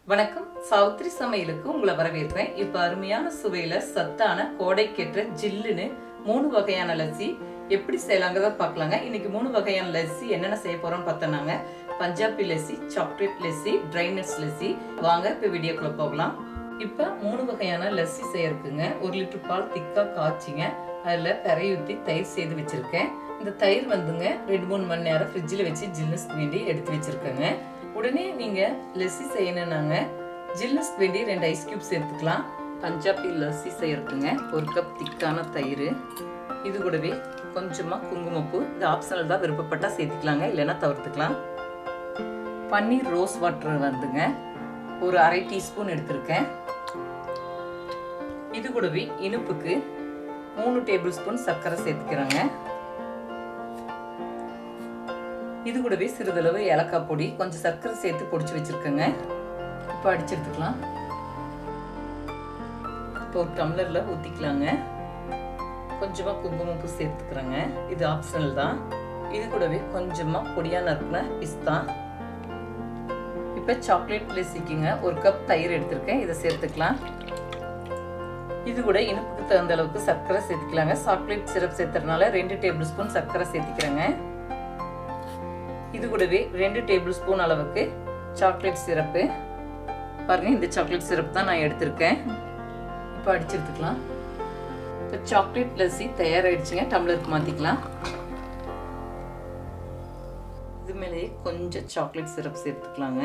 வணக்கம் சௌத்ரி சமையலுக்கு உங்களை வரவேற்கிறேன் இப்ப அருமையான சுவையில சத்தான கோடைக்கேற்ற ஜில்லுன்னு மூணு வகையான லஸ்ஸி எப்படி செய்யலாங்கிறத பார்க்கலாங்க இன்னைக்கு மூணு வகையான லஸ்ஸி என்னென்ன செய்ய போறோம்னு பார்த்தோம்னாங்க Punjabi lassi chocolate lassi dry nuts lassi வாங்க இப்ப வீடியோக்குள்ள போகலாம் இப்ப மூணு வகையான லஸ்ஸி செய்யறதுக்குங்க ஒரு லிட்டர் பால் திக்கா காய்ச்சிங்க அதுல பெறை ஊத்தி தயிர் செய்து வச்சிருக்கேன் இந்த தயிர் வந்துங்க ரெண்டு மூணு மணி நேரம் ஃப்ரிட்ஜில் வச்சு ஜில்னஸ் வேண்டி எடுத்து வச்சிருக்கேங்க உடனே நீங்க லஸ்ஸி செய்யணும்னாங்க ஜில்னஸ் வேண்டி ரெண்டு ஐஸ் கியூப் சேர்த்துக்கலாம் பஞ்சாபி லஸ்ஸி செய்யறதுங்க ஒரு கப் திக்கான தயிர் இது கூடவே கொஞ்சமா குங்குமப்பூ இது ஆப்ஷனல் தான் விருப்பப்பட்டா சேர்த்துக்கலாங்க இல்லைன்னா தவிர்த்துக்கலாம் பன்னீர் ரோஸ் வாட்டர் வந்துங்க ஒரு அரை டீஸ்பூன் எடுத்திருக்கேன் இது கூடவே இனிப்புக்கு மூணு டேபிள் ஸ்பூன் சர்க்கரை சேர்த்துக்கிறேங்க இது கூடவே சிறிதளவு ஏலக்காய் பொடி கொஞ்சம் சர்க்கரை சேர்த்து பொடிச்சு வச்சிருக்கேங்க இப்போ அடிச்சு எடுத்துக்கலாம் இப்போ ஒரு டம்ளர்ல ஊற்றிக்கலாங்க கொஞ்சமாக குங்குமப்பூ சேர்த்துக்கிறேங்க இது ஆப்ஷனல் தான் இது கூடவே கொஞ்சமாக பொடியாக நறுக்குன பிஸ்தா இப்போ சாக்லேட் லெசிக்குங்க ஒரு கப் தயிர் எடுத்திருக்கேன் இதை சேர்த்துக்கலாம் இது கூட இனிப்புக்கு தகுந்த அளவுக்கு சர்க்கரை சேர்த்துக்கலாங்க சாக்லேட் சிரப் சேர்த்துறதுனால ரெண்டு டேபிள் ஸ்பூன் சர்க்கரை சேர்த்துக்கிறேங்க இது கூடவே ரெண்டு டேபிள் ஸ்பூன் அளவுக்கு சாக்லேட் சிரப்பு பாருங்க இந்த சாக்லேட் சிரப் தான் நான் எடுத்திருக்கேன் இப்போ அடிச்சு எடுத்துக்கலாம் இப்போ சாக்லேட் லஸ்ஸி தயாராகிடுச்சுங்க டம்ளருக்கு மாற்றிக்கலாம் இது மேலேயே கொஞ்சம் சாக்லேட் சிரப் சேர்த்துக்கலாங்க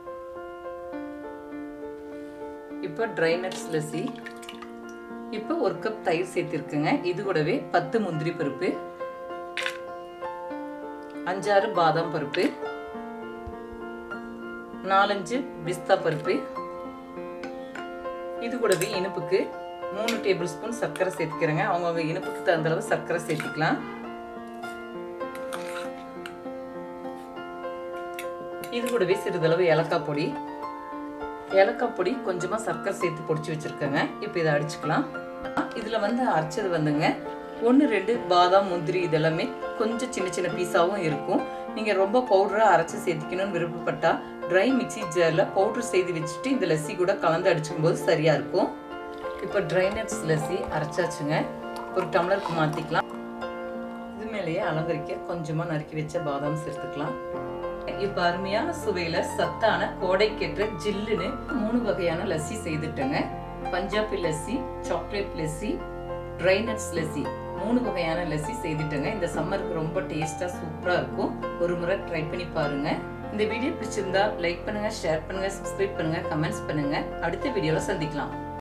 இப்போ ட்ரை நட்ஸ் லஸ்ஸி இப்போ ஒரு கப் தயிர் சேர்த்திருக்குங்க இது கூடவே பத்து முந்திரி பருப்பு அஞ்சாறு பாதாம் பருப்பு நாலஞ்சு பிஸ்தா பருப்பு இது கூடவே இனிப்புக்கு மூணு டேபிள் ஸ்பூன் சர்க்கரை சேர்த்துக்கிறேங்க அவங்கவுங்க இனிப்புக்கு தகுந்த அளவு சர்க்கரை சேர்த்துக்கலாம் இது கூடவே சிறிதளவு ஏலக்காய் பொடி ஏலக்காய் பொடி கொஞ்சமா சர்க்கரை சேர்த்து பொடிச்சு வச்சிருக்கேங்க இப்போ இதை அடிச்சுக்கலாம் இதுல வந்து அரைச்சது வந்துங்க ஒன்று ரெண்டு பாதாம் முந்திரி இதெல்லாமே கொஞ்சம் சின்ன சின்ன பீஸாகவும் இருக்கும் நீங்கள் ரொம்ப பவுடராக அரைச்சி சேர்த்திக்கணும்னு விருப்பப்பட்டா ட்ரை மிக்சி ஜாரில் பவுடர் செய்து வச்சுட்டு இந்த லஸ்ஸி கூட கலந்து அடிச்சுக்கும் போது சரியாக இருக்கும் இப்போ ட்ரை நட்ஸ் லஸ்ஸி அரைச்சாச்சுங்க ஒரு டம்ளருக்கு மாற்றிக்கலாம் இது மேலேயே அலங்கரிக்க கொஞ்சமாக நறுக்கி வச்ச பாதாம் சேர்த்துக்கலாம் இப்போ அருமையான சுவையில சத்தான கோடைக்கேற்ற ஜில்லுன்னு மூணு வகையான லஸ்ஸி செய்துட்டேங்க Punjabi lassi chocolate lassi dry nuts lassi மூணு வகையான லஸ்ஸி செய்துட்டேங்க இந்த சம்மருக்கு ரொம்ப டேஸ்டா சூப்பரா இருக்கும் ஒரு முறை ட்ரை பண்ணி பாருங்க இந்த வீடியோ பிடிச்சிருந்தா லைக் பண்ணுங்க ஷேர் பண்ணுங்க சப்ஸ்கிரைப் பண்ணுங்க கமெண்ட்ஸ் பண்ணுங்க அடுத்த வீடியோல சந்திக்கலாம்